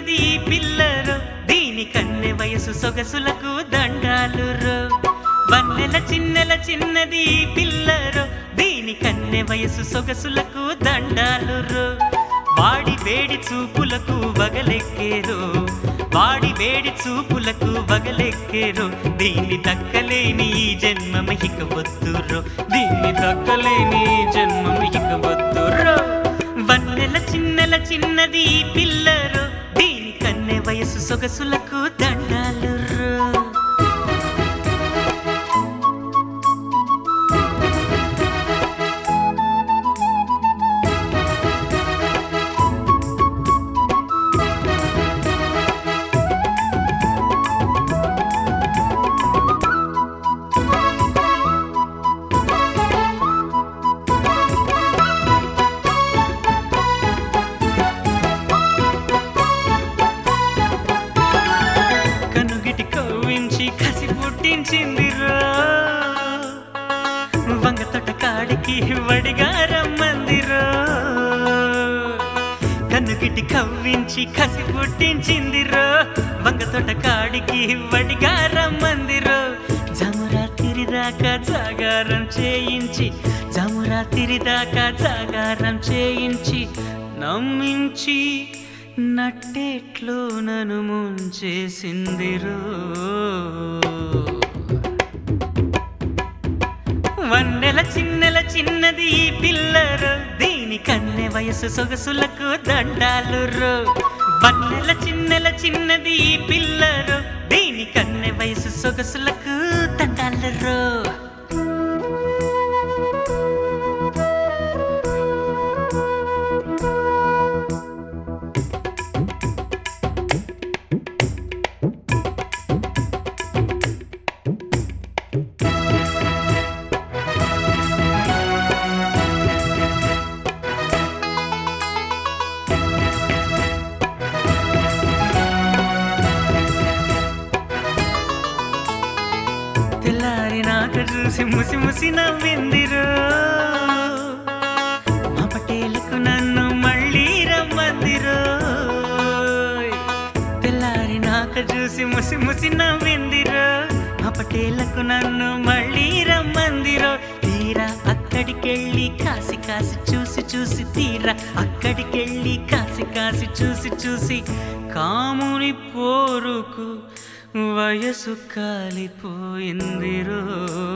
చిన్నది ఈ పిల్లరు దీని కన్నె వయసు సొగసులకు దండాలు రో వన్నెల చిన్నెల చిన్నది ఈ పిల్లరు దీని కన్నె వయసు సొగసులకు దండాలు రో వాడి వేడి చూపులకు వగలెక్కేరు వాడి వేడి చూపులకు వగలెక్కేరు దీన్ని దక్కలేని ఈ జన్మ ఇక వద్దురో దీన్ని దక్కలేని ఈ జన్మ ఇక వద్దురో వన్నెల చిన్నెల చిన్నది ఈ పిల్లరు దీని కన్నె వయసు సొగసులకు దండాలు రో కనుగిటి కవ్వించి కసి పుట్టించిందిరా వంగ తోట కాడికి వడిగా రమ్మందిరా కన్నుగిటి కవ్వించి కసి పుట్టించిందిరో వంగ తోట కాడికి వడిగా రమ్మందిరో జమురాతిరి దాకా జాగారం చేయించి జమురాతిరి దాకా జాగారం చేయించి నమ్మించి నట్టేట్లో నన్ను ముంచేసిందిరో వన్నెల చిన్నెల చిన్నది ఈ పిల్లరు దీని కన్నె వయసు సొగసులకు దండాలు రో వన్నెల చిన్నెల చిన్నది ఈ పిల్లరు దీని కన్నె వయసు సొగసులకు దండాలు రో తెల్లారి నాక చూసి ముసి ముసి నవ్విందిరో మా పటేలకు నన్ను మళ్ళీ రమ్మందిరో తెల్లారి నాక చూసి ముసి ముసి నవ్విందిరో మా పటేలకు నన్ను మళ్ళీ రమ్మందిరో తీరా అక్కడికెళ్ళి కాసి కాసి చూసి చూసి తీరా అక్కడికెళ్ళి కాసి కాసి చూసి చూసి కాముని పోరుకు వయసు కాలిపోయిందిరో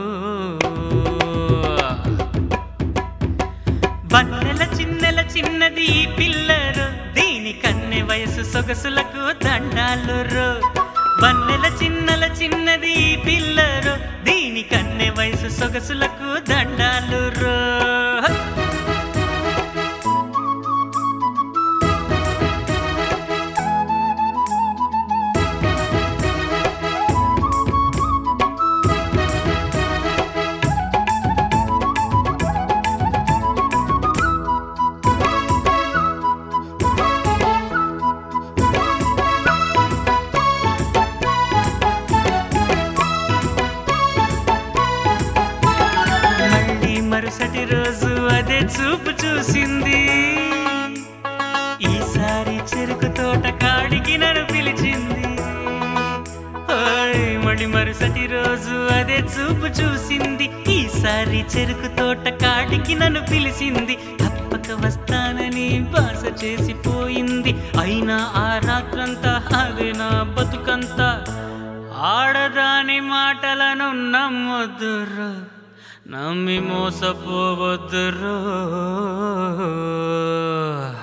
వన్నెల చిన్నెల చిన్నది ఈ పిల్లరు దీని కన్నె వయసు సొగసులకు దండాలు రో వన్నెల చిన్నెల చిన్నది ఈ పిల్లరు దీని కన్నె వయసు సొగసులకు దండాలు రో మళ్ళీ మరుసటి రోజు అదే చూపు చూసింది ఈసారి చెరుకు తోట కాడికి నన్ను పిలిచింది ఓయ్, మళ్ళీ మరుసటి రోజు అదే చూపు చూసింది ఈసారి చెరుకు తోట కాడికి నన్ను పిలిచింది తప్పక వస్తానని బాస చేసిపోయింది అయినా ఆ రాత్రంతా అదే నా బతుకంతా ఆడదాని మాటలను నమ్మొద్దురు నమ్మి మోసపోవద్దురు